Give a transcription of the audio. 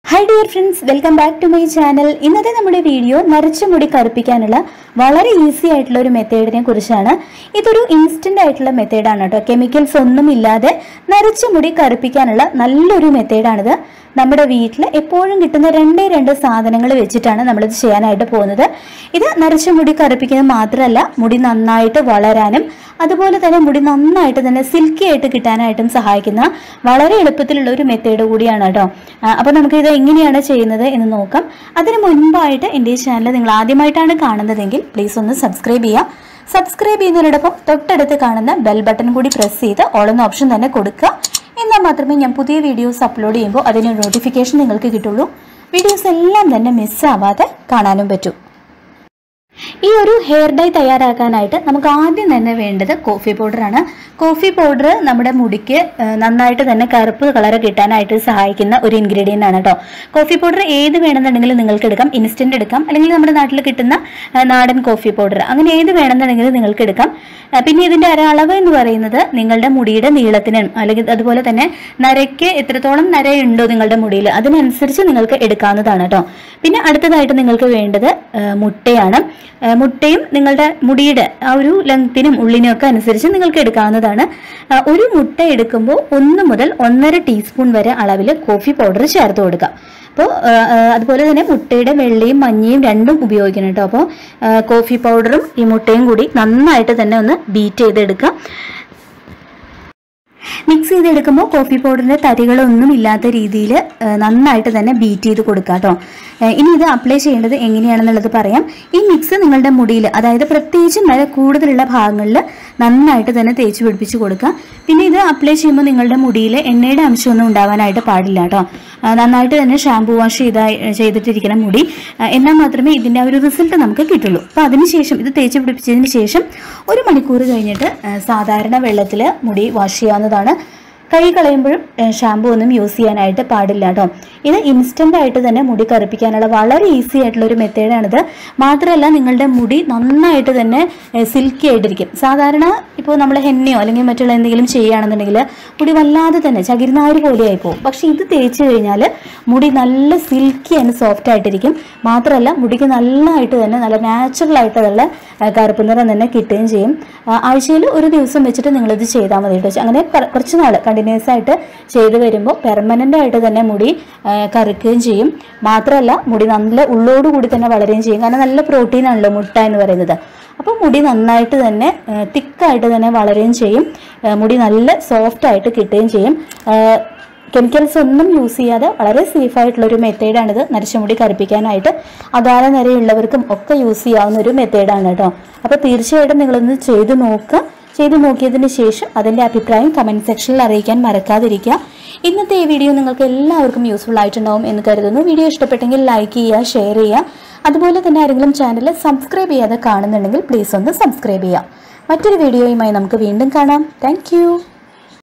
hi dear friends welcome back to my channel ഇന്നത്തെ നമ്മുടെ video നരച്ച മുടി കറുപ്പിക്കാനുള്ള വളരെ ഈസി ആയിട്ടുള്ള ഒരു മെത്തേഡിനെ കുറിച്ചാണ് ഇതൊരു ഇൻസ്റ്റന്റ് ആയിട്ടുള്ള മെത്തേഡാണ് കേട്ടോ കെമിക്കൽസ് ഒന്നും ഇല്ലാതെ നരച്ച മുടി കറുപ്പിക്കാനുള്ള നല്ലൊരു മെത്തേഡാണിത് നമ്മുടെ വീട്ടിൽ എപ്പോഴും കിട്ടുന്ന രണ്ടേ രണ്ട് സാധനങ്ങൾ വെച്ചിട്ടാണ് നമ്മളിത് ചെയ്യാനായിട്ട് പോകുന്നത് ഇത് നരച്ച മുടി കറുപ്പിക്കുന്നത് മാത്രമല്ല മുടി നന്നായിട്ട് വളരാനും അതുപോലെ തന്നെ മുടി നന്നായിട്ട് തന്നെ സിൽക്കി ആയിട്ട് കിട്ടാനായിട്ടും സഹായിക്കുന്ന വളരെ എളുപ്പത്തിലുള്ള ഒരു മെത്തേഡ് കൂടിയാണ് കേട്ടോ ആ, അപ്പോൾ നമുക്ക് ഇത് എങ്ങനെയാണ് ചെയ്യുന്നത് എന്ന് നോക്കാം അതിന് മുൻപായിട്ട് എൻ്റെ ഈ ചാനൽ നിങ്ങൾ ആദ്യമായിട്ടാണ് കാണുന്നതെങ്കിൽ പ്ലീസ് ഒന്ന് സബ്സ്ക്രൈബ് ചെയ്യുക സബ്സ്ക്രൈബ് ചെയ്യുന്നതിനോടൊപ്പം തൊട്ടടുത്ത് കാണുന്ന ബെൽ ബട്ടൺ കൂടി പ്രസ് ചെയ്ത് ഓൾ എന്ന ഓപ്ഷൻ തന്നെ കൊടുക്കുക എന്നാൽ മാത്രമേ ഞാൻ പുതിയ വീഡിയോസ് അപ്ലോഡ് ചെയ്യുമ്പോൾ അതിന് നോട്ടിഫിക്കേഷൻ നിങ്ങൾക്ക് കിട്ടുള്ളൂ വീഡിയോസ് എല്ലാം തന്നെ മിസ്സാവാതെ കാണാനും പറ്റും ഈ ഒരു ഹെയർ ഡൈ തയ്യാറാക്കാനായിട്ട് നമുക്ക് ആദ്യം തന്നെ വേണ്ടത് കോഫി പൗഡറാണ് കോഫി പൗഡർ നമ്മുടെ മുടിക്ക് ആ, നന്നായിട്ട് തന്നെ കറുപ്പ് കളർ കിട്ടാനായിട്ട് സഹായിക്കുന്ന ഒരു ഇൻഗ്രീഡിയൻ്റ് ആണ് കേട്ടോ കോഫി പൗഡർ ഏത് വേണമെന്നുണ്ടെങ്കിലും നിങ്ങൾക്ക് എടുക്കാം ഇൻസ്റ്റന്റ് എടുക്കാം അല്ലെങ്കിൽ നമ്മുടെ നാട്ടിൽ കിട്ടുന്ന ആ, നാടൻ കോഫി പൗഡർ അങ്ങനെ ഏത് വേണമെന്നുണ്ടെങ്കിലും നിങ്ങൾക്ക് എടുക്കാം ആ, പിന്നെ ഇതിന്റെ ഒരു അളവ് എന്ന് പറയുന്നത് നിങ്ങളുടെ മുടിയുടെ നീളത്തിന് അല്ലെങ്കിൽ അതുപോലെ തന്നെ നരയ്ക്ക് എത്രത്തോളം നരയുണ്ടോ നിങ്ങളുടെ മുടിയിൽ അതിനനുസരിച്ച് നിങ്ങൾക്ക് എടുക്കാവുന്നതാണ് കേട്ടോ പിന്നെ അടുത്തതായിട്ട് നിങ്ങൾക്ക് വേണ്ടത് ആ, മുട്ടയാണ് ആ, മുട്ടയും നിങ്ങളുടെ മുടിയുടെ ആ ഒരു ലെങ്ത്തിനും ഉള്ളിനും ഒക്കെ അനുസരിച്ച് നിങ്ങൾക്ക് എടുക്കാവുന്നതാണ് ആ, ഒരു മുട്ട എടുക്കുമ്പോൾ ഒന്ന് മുതൽ ഒന്നര ടീസ്പൂൺ വരെ അളവിൽ കോഫി പൗഡർ ചേർത്ത് കൊടുക്കുക അപ്പോൾ അതുപോലെ തന്നെ മുട്ടയുടെ വെള്ളയും മഞ്ഞയും രണ്ടും ഉപയോഗിക്കണം കേട്ടോ അപ്പോൾ കോഫി പൗഡറും ഈ മുട്ടയും കൂടി നന്നായിട്ട് തന്നെ ഒന്ന് ബീറ്റ് ചെയ്തെടുക്കുക മിക്സ് ചെയ്തെടുക്കുമ്പോൾ കോഫി പൗഡറിന്റെ തരികളൊന്നും ഇല്ലാത്ത രീതിയിൽ നന്നായിട്ട് തന്നെ ബീറ്റ് ചെയ്ത് കൊടുക്കുക കേട്ടോ ഇനി ഇത് അപ്ലൈ ചെയ്യേണ്ടത് എങ്ങനെയാണെന്നുള്ളത് പറയാം ഈ മിക്സ് നിങ്ങളുടെ മുടിയിൽ അതായത് പ്രത്യേകിച്ച് നര കൂടുതലുള്ള ഭാഗങ്ങളിൽ നന്നായിട്ട് തന്നെ തേച്ച് പിടിപ്പിച്ച് കൊടുക്കുക പിന്നെ ഇത് അപ്ലൈ ചെയ്യുമ്പോൾ നിങ്ങളുടെ മുടിയിൽ എണ്ണയുടെ അംശമൊന്നും ഉണ്ടാവാനായിട്ട് പാടില്ല കേട്ടോ ആ, നന്നായിട്ട് തന്നെ ഷാമ്പു വാഷ് ചെയ്ത ചെയ്തിട്ടിരിക്കണം മുടി ആ, എന്നാൽ മാത്രമേ ഇതിൻ്റെ ആ ഒരു റിസൾട്ട് നമുക്ക് കിട്ടുള്ളൂ അപ്പോൾ അതിനുശേഷം ഇത് തേച്ച് പിടിപ്പിച്ചതിന് ശേഷം ഒരു മണിക്കൂർ കഴിഞ്ഞിട്ട് ആ, സാധാരണ വെള്ളത്തിൽ മുടി വാഷ് ചെയ്യാവുന്നതാണ് കൈ കളയുമ്പോഴും ഷാമ്പു ഒന്നും യൂസ് ചെയ്യാനായിട്ട് പാടില്ല കേട്ടോ ഇത് ഇൻസ്റ്റന്റ് ആയിട്ട് തന്നെ മുടി കറുപ്പിക്കാനുള്ള വളരെ ഈസി ആയിട്ടുള്ള ഒരു മെത്തേഡാണിത് മാത്രമല്ല നിങ്ങളുടെ മുടി നന്നായിട്ട് തന്നെ സിൽക്കി ആയിട്ടിരിക്കും സാധാരണ ഇപ്പോൾ നമ്മൾ ഹെന്നയോ അല്ലെങ്കിൽ മറ്റുള്ള എന്തെങ്കിലും ചെയ്യുകയാണെന്നുണ്ടെങ്കിൽ മുടി വല്ലാതെ തന്നെ ചകിരിനാര് പോലെയായി പോകും പക്ഷെ ഇത് തേച്ച് കഴിഞ്ഞാൽ മുടി നല്ല സിൽക്കി ആൻഡ് സോഫ്റ്റ് ആയിട്ടിരിക്കും മാത്രമല്ല മുടിക്ക് നല്ലതായിട്ട് തന്നെ നല്ല നാച്ചുറൽ ആയിട്ടുള്ള ആ, കറുപ്പ് നിറം തന്നെ കിട്ടുകയും ചെയ്യും ആഴ്ചയിൽ ഒരു ദിവസം വെച്ചിട്ട് നിങ്ങളിത് ചെയ്താൽ മതി കേട്ടോ അങ്ങനെ കുറ- കുറച്ച് നാൾ കണ്ടിന്യൂസ് ആയിട്ട് ചെയ്ത് വരുമ്പോൾ പെർമനൻ്റ് ആയിട്ട് തന്നെ മുടി ആ, കറുക്കുകയും ചെയ്യും മാത്രമല്ല മുടി നല്ല ഉള്ളോടുകൂടി തന്നെ വളരുകയും ചെയ്യും കാരണം നല്ല പ്രോട്ടീൻ ആണല്ലോ മുട്ട എന്ന് പറയുന്നത് അപ്പോൾ മുടി നന്നായിട്ട് തന്നെ തിക്കായിട്ട് തന്നെ വളരുകയും ചെയ്യും ആ, മുടി നല്ല സോഫ്റ്റ് ആയിട്ട് കിട്ടുകയും ചെയ്യും ആ, കെമിക്കൽസ് ഒന്നും യൂസ് ചെയ്യാതെ വളരെ സേഫ് ആയിട്ടുള്ള ഒരു മെത്തേഡാണിത് നരച്ചുമുടി കറുപ്പിക്കാനായിട്ട് അകാല നരയുള്ളവർക്കും ഒക്കെ യൂസ് ചെയ്യാവുന്ന ഒരു മെത്തേഡാണ് കേട്ടോ അപ്പോൾ തീർച്ചയായിട്ടും നിങ്ങളൊന്ന് ചെയ്ത് നോക്കുക ചെയ്ത് നോക്കിയതിന് ശേഷം അതിൻ്റെ അഭിപ്രായം കമൻറ്റ് സെക്ഷനിൽ അറിയിക്കാൻ മറക്കാതിരിക്കുക ഇന്നത്തെ ഈ വീഡിയോ നിങ്ങൾക്ക് എല്ലാവർക്കും യൂസ്ഫുൾ ആയിട്ടുണ്ടാവും എന്ന് കരുതുന്നു വീഡിയോ ഇഷ്ടപ്പെട്ടെങ്കിൽ ലൈക്ക് ചെയ്യുക ഷെയർ ചെയ്യുക അതുപോലെ തന്നെ ആരെങ്കിലും ചാനൽ സബ്സ്ക്രൈബ് ചെയ്യാതെ കാണുന്നുണ്ടെങ്കിൽ പ്ലീസ് ഒന്ന് സബ്സ്ക്രൈബ് ചെയ്യുക മറ്റൊരു വീഡിയോയുമായി നമുക്ക് വീണ്ടും കാണാം താങ്ക്